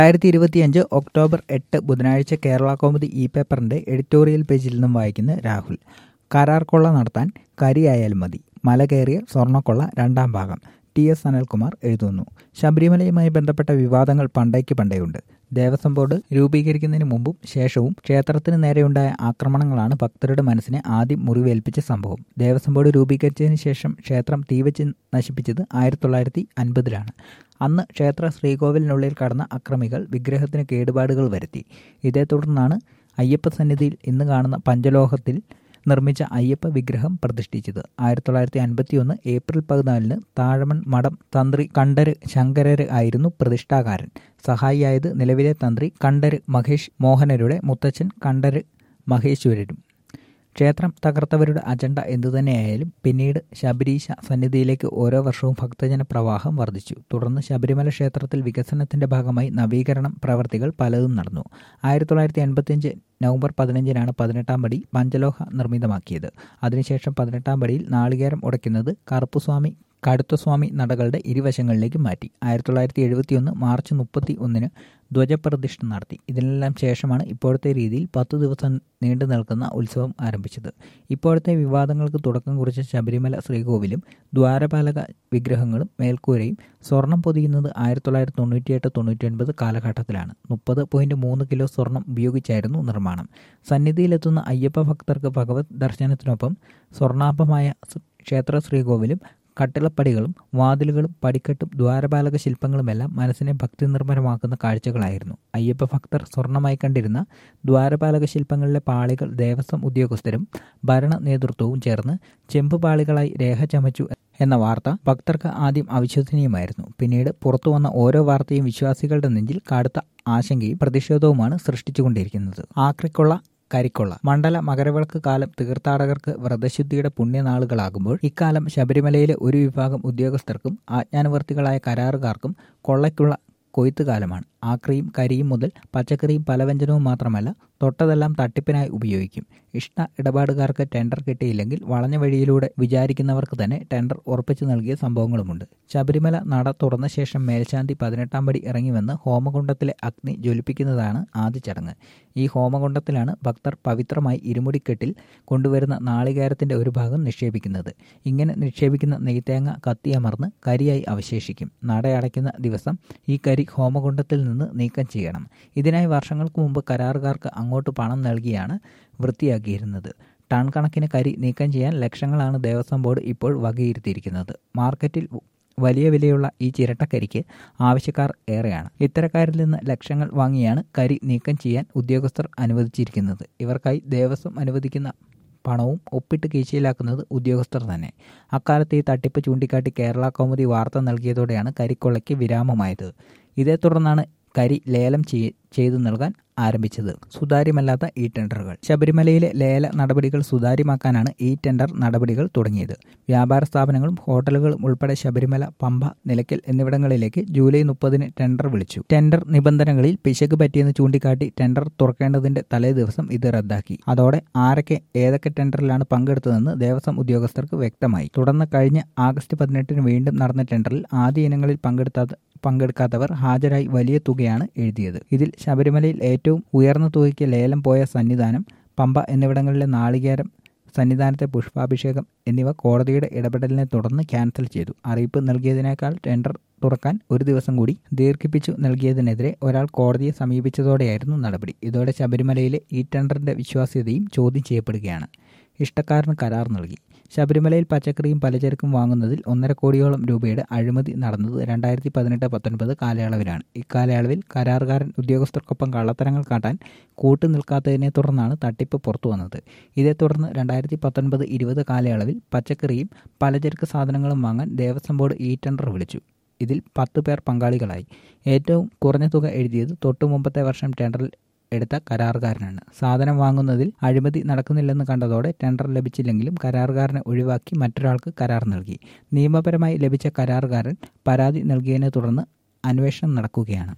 രണ്ടായിരത്തി ഇരുപത്തിയഞ്ച് ഒക്ടോബർ എട്ട് ബുധനാഴ്ച കേരള കൗമുദി ഇ പേപ്പറിന്റെ എഡിറ്റോറിയൽ പേജിൽ നിന്നും വായിക്കുന്ന രാഹുൽ കരാർ കൊള്ള നടത്താൻ കരിയായാലും മതി മല കയറിയ സ്വർണ്ണക്കൊള്ള രണ്ടാം ഭാഗം ടി എസ് അനിൽകുമാർ എഴുതുന്നു ശബരിമലയുമായി ബന്ധപ്പെട്ട വിവാദങ്ങൾ പണ്ടേക്ക് പണ്ടേയുണ്ട് ദേവസ്വം ബോർഡ് രൂപീകരിക്കുന്നതിന് മുമ്പും ശേഷവും ക്ഷേത്രത്തിന് നേരെയുണ്ടായ ആക്രമണങ്ങളാണ് ഭക്തരുടെ മനസ്സിനെ ആദ്യം മുറിവേൽപ്പിച്ച സംഭവം ദേവസ്വം ബോർഡ് രൂപീകരിച്ചതിന് ശേഷം ക്ഷേത്രം തീവച്ച് നശിപ്പിച്ചത് ആയിരത്തി തൊള്ളായിരത്തി അൻപതിലാണ് അന്ന് ക്ഷേത്ര ശ്രീകോവിലിനുള്ളിൽ കടന്ന അക്രമികൾ വിഗ്രഹത്തിന് കേടുപാടുകൾ വരുത്തി ഇതേ തുടർന്നാണ് അയ്യപ്പ സന്നിധിയിൽ ഇന്ന് കാണുന്ന പഞ്ചലോഹത്തിൽ നിർമ്മിച്ച അയ്യപ്പ വിഗ്രഹം പ്രതിഷ്ഠിച്ചത് ആയിരത്തി തൊള്ളായിരത്തി അൻപത്തി ഒന്ന് ഏപ്രിൽ പതിനാലിന് താഴമൺ മഠം തന്ത്രി കണ്ഠര് ശങ്കരര് ആയിരുന്നു പ്രതിഷ്ഠാകാരൻ സഹായിയായത് നിലവിലെ തന്ത്രി കണ്ഠര് മഹേഷ് മോഹനരുടെ മുത്തച്ഛൻ കണ്ഠര് മഹേശ്വരരും ക്ഷേത്രം തകർത്തവരുടെ അജണ്ട എന്തുതന്നെയായാലും പിന്നീട് ശബരീശ സന്നിധിയിലേക്ക് ഓരോ വർഷവും ഭക്തജന പ്രവാഹം വർദ്ധിച്ചു തുടർന്ന് ശബരിമല ക്ഷേത്രത്തിൽ വികസനത്തിന്റെ ഭാഗമായി നവീകരണം പ്രവർത്തികൾ പലതും നടന്നു ആയിരത്തി തൊള്ളായിരത്തി എൺപത്തിയഞ്ച് നവംബർ പതിനഞ്ചിനാണ് പതിനെട്ടാം പടി പഞ്ചലോഹ നിർമ്മിതമാക്കിയത് അതിനുശേഷം പതിനെട്ടാം പടിയിൽ നാളികേരം ഉടയ്ക്കുന്നത് കറുപ്പുസ്വാമി കടുത്തസ്വാമി നടകളുടെ ഇരുവശങ്ങളിലേക്ക് മാറ്റി ആയിരത്തി തൊള്ളായിരത്തി എഴുപത്തിയൊന്ന് മാർച്ച് മുപ്പത്തി ഒന്നിന് ധ്വജപ്രതിഷ്ഠ നടത്തി ഇതിനെല്ലാം ശേഷമാണ് ഇപ്പോഴത്തെ രീതിയിൽ പത്തു ദിവസം നീണ്ടു നിൽക്കുന്ന ഉത്സവം ആരംഭിച്ചത് ഇപ്പോഴത്തെ വിവാദങ്ങൾക്ക് തുടക്കം കുറിച്ച ശബരിമല ശ്രീകോവിലും ദ്വാരപാലക വിഗ്രഹങ്ങളും മേൽക്കൂരയും സ്വർണം പൊതിയുന്നത് ആയിരത്തി തൊള്ളായിരത്തി തൊണ്ണൂറ്റിയെട്ട് തൊണ്ണൂറ്റിയൊൻപത് കാലഘട്ടത്തിലാണ് മുപ്പത് പോയിന്റ് മൂന്ന് കിലോ സ്വർണം ഉപയോഗിച്ചായിരുന്നു നിർമ്മാണം സന്നിധിയിലെത്തുന്ന അയ്യപ്പ ഭക്തർക്ക് ഭഗവത് ദർശനത്തിനൊപ്പം സ്വർണ്ണാഭമായ ക്ഷേത്ര ശ്രീകോവിലും കട്ടിളപ്പടികളും വാതിലുകളും പടിക്കെട്ടും ദ്വാരപാലക ശില്പങ്ങളുമെല്ലാം മനസ്സിനെ ഭക്തി നിർഭരമാക്കുന്ന കാഴ്ചകളായിരുന്നു അയ്യപ്പ ഭക്തർ സ്വർണമായി കണ്ടിരുന്ന ദ്വാരപാലക ശില്പങ്ങളിലെ പാളികൾ ദേവസ്വം ഉദ്യോഗസ്ഥരും ഭരണ നേതൃത്വവും ചേർന്ന് ചെമ്പ് പാളികളായി രേഖ ചമച്ചു എന്ന വാർത്ത ഭക്തർക്ക് ആദ്യം അവിശ്വസനീയമായിരുന്നു പിന്നീട് പുറത്തുവന്ന ഓരോ വാർത്തയും വിശ്വാസികളുടെ നെഞ്ചിൽ കടുത്ത ആശങ്കയും പ്രതിഷേധവുമാണ് സൃഷ്ടിച്ചുകൊണ്ടിരിക്കുന്നത് ആക്രിക്കൊള്ള കരിക്കൊള്ള മണ്ഡല മകരവിളക്ക് കാലം തീർത്ഥാടകർക്ക് വ്രതശുദ്ധിയുടെ പുണ്യനാളുകളാകുമ്പോൾ ഇക്കാലം ശബരിമലയിലെ ഒരു വിഭാഗം ഉദ്യോഗസ്ഥർക്കും ആജ്ഞാനുവർത്തികളായ കരാറുകാർക്കും കൊള്ളയ്ക്കുള്ള കൊയ്ത്തുകാലമാണ് ആക്രിയും കരിയും മുതൽ പച്ചക്കറിയും പലവ്യഞ്ജനവും മാത്രമല്ല തൊട്ടതെല്ലാം തട്ടിപ്പിനായി ഉപയോഗിക്കും ഇഷ്ട ഇടപാടുകാർക്ക് ടെൻഡർ കിട്ടിയില്ലെങ്കിൽ വളഞ്ഞ വഴിയിലൂടെ വിചാരിക്കുന്നവർക്ക് തന്നെ ടെൻഡർ ഉറപ്പിച്ചു നൽകിയ സംഭവങ്ങളുമുണ്ട് ശബരിമല നട തുറന്ന ശേഷം മേൽശാന്തി പതിനെട്ടാം പടി ഇറങ്ങിവന്ന് ഹോമകുണ്ടത്തിലെ അഗ്നി ജ്വലിപ്പിക്കുന്നതാണ് ആദ്യ ചടങ്ങ് ഈ ഹോമകുണ്ടത്തിലാണ് ഭക്തർ പവിത്രമായി ഇരുമുടിക്കെട്ടിൽ കൊണ്ടുവരുന്ന നാളികേരത്തിന്റെ ഒരു ഭാഗം നിക്ഷേപിക്കുന്നത് ഇങ്ങനെ നിക്ഷേപിക്കുന്ന നെയ്ത്തേങ്ങ കത്തിയമർന്ന് കരിയായി അവശേഷിക്കും നട അടയ്ക്കുന്ന ദിവസം ഈ കരി ഹോമകുണ്ടത്തിൽ നിന്ന് നീക്കം ചെയ്യണം ഇതിനായി വർഷങ്ങൾക്ക് മുമ്പ് കരാറുകാർക്ക് അങ്ങോട്ട് പണം നൽകിയാണ് വൃത്തിയാക്കിയിരുന്നത് ടൺ കണക്കിന് കരി നീക്കം ചെയ്യാൻ ലക്ഷങ്ങളാണ് ദേവസ്വം ബോർഡ് ഇപ്പോൾ വകയിരുത്തിയിരിക്കുന്നത് മാർക്കറ്റിൽ വലിയ വിലയുള്ള ഈ ചിരട്ടക്കരിക്ക് ആവശ്യക്കാർ ഏറെയാണ് ഇത്തരക്കാരിൽ നിന്ന് ലക്ഷങ്ങൾ വാങ്ങിയാണ് കരി നീക്കം ചെയ്യാൻ ഉദ്യോഗസ്ഥർ അനുവദിച്ചിരിക്കുന്നത് ഇവർക്കായി ദേവസ്വം അനുവദിക്കുന്ന പണവും ഒപ്പിട്ട് കീശയിലാക്കുന്നത് ഉദ്യോഗസ്ഥർ തന്നെ അക്കാലത്ത് ഈ തട്ടിപ്പ് ചൂണ്ടിക്കാട്ടി കേരള കൗമുദി വാർത്ത നൽകിയതോടെയാണ് കരിക്കൊള്ളയ്ക്ക് വിരാമമായത് ഇതേ തുടർന്നാണ് കരി ലേലം ചെയ്തു നൽകാൻ ആരംഭിച്ചത് സുതാര്യമല്ലാത്ത ഈ ടെൻഡറുകൾ ശബരിമലയിലെ ലേല നടപടികൾ സുതാര്യമാക്കാനാണ് ഈ ടെൻഡർ നടപടികൾ തുടങ്ങിയത് വ്യാപാര സ്ഥാപനങ്ങളും ഹോട്ടലുകളും ഉൾപ്പെടെ ശബരിമല പമ്പ നിലയ്ക്കൽ എന്നിവിടങ്ങളിലേക്ക് ജൂലൈ മുപ്പതിന് ടെൻഡർ വിളിച്ചു ടെൻഡർ നിബന്ധനകളിൽ പിശക് പറ്റിയെന്ന് ചൂണ്ടിക്കാട്ടി ടെൻഡർ തുറക്കേണ്ടതിന്റെ തലേ ദിവസം ഇത് റദ്ദാക്കി അതോടെ ആരൊക്കെ ഏതൊക്കെ ടെൻഡറിലാണ് പങ്കെടുത്തതെന്ന് ദേവസ്വം ഉദ്യോഗസ്ഥർക്ക് വ്യക്തമായി തുടർന്ന് കഴിഞ്ഞ ആഗസ്റ്റ് പതിനെട്ടിന് വീണ്ടും നടന്ന ടെൻഡറിൽ ആദ്യ ഇനങ്ങളിൽ പങ്കെടുത്താത്ത പങ്കെടുക്കാത്തവർ ഹാജരായി വലിയ തുകയാണ് എഴുതിയത് ഇതിൽ ശബരിമലയിൽ ഏറ്റവും ഉയർന്ന തുകയ്ക്ക് ലേലം പോയ സന്നിധാനം പമ്പ എന്നിവിടങ്ങളിലെ നാളികേരം സന്നിധാനത്തെ പുഷ്പാഭിഷേകം എന്നിവ കോടതിയുടെ ഇടപെടലിനെ തുടർന്ന് ക്യാൻസൽ ചെയ്തു അറിയിപ്പ് നൽകിയതിനേക്കാൾ ടെൻഡർ തുറക്കാൻ ഒരു ദിവസം കൂടി ദീർഘിപ്പിച്ചു നൽകിയതിനെതിരെ ഒരാൾ കോടതിയെ സമീപിച്ചതോടെയായിരുന്നു നടപടി ഇതോടെ ശബരിമലയിലെ ഈ ടെൻഡറിന്റെ വിശ്വാസ്യതയും ചോദ്യം ചെയ്യപ്പെടുകയാണ് ഇഷ്ടക്കാരന് കരാർ നൽകി ശബരിമലയിൽ പച്ചക്കറിയും പലചരക്കും വാങ്ങുന്നതിൽ ഒന്നര കോടിയോളം രൂപയുടെ അഴിമതി നടന്നത് രണ്ടായിരത്തി പതിനെട്ട് പത്തൊൻപത് കാലയളവിലാണ് ഇക്കാലയളവിൽ കരാറുകാരൻ ഉദ്യോഗസ്ഥർക്കൊപ്പം കള്ളത്തരങ്ങൾ കാട്ടാൻ കൂട്ടു നിൽക്കാത്തതിനെ തുടർന്നാണ് തട്ടിപ്പ് പുറത്തു വന്നത് ഇതേ തുടർന്ന് രണ്ടായിരത്തി പത്തൊൻപത് ഇരുപത് കാലയളവിൽ പച്ചക്കറിയും പലചരക്ക് സാധനങ്ങളും വാങ്ങാൻ ദേവസ്വം ബോർഡ് ഈ ടെൻഡർ വിളിച്ചു ഇതിൽ പത്ത് പേർ പങ്കാളികളായി ഏറ്റവും കുറഞ്ഞ തുക എഴുതിയത് തൊട്ടു മുമ്പത്തെ വർഷം ടെൻഡറിൽ എടുത്ത കരാറുകാരനാണ് സാധനം വാങ്ങുന്നതിൽ അഴിമതി നടക്കുന്നില്ലെന്ന് കണ്ടതോടെ ടെൻഡർ ലഭിച്ചില്ലെങ്കിലും കരാറുകാരനെ ഒഴിവാക്കി മറ്റൊരാൾക്ക് കരാർ നൽകി നിയമപരമായി ലഭിച്ച കരാറുകാരൻ പരാതി നൽകിയതിനെ തുടർന്ന് അന്വേഷണം നടക്കുകയാണ്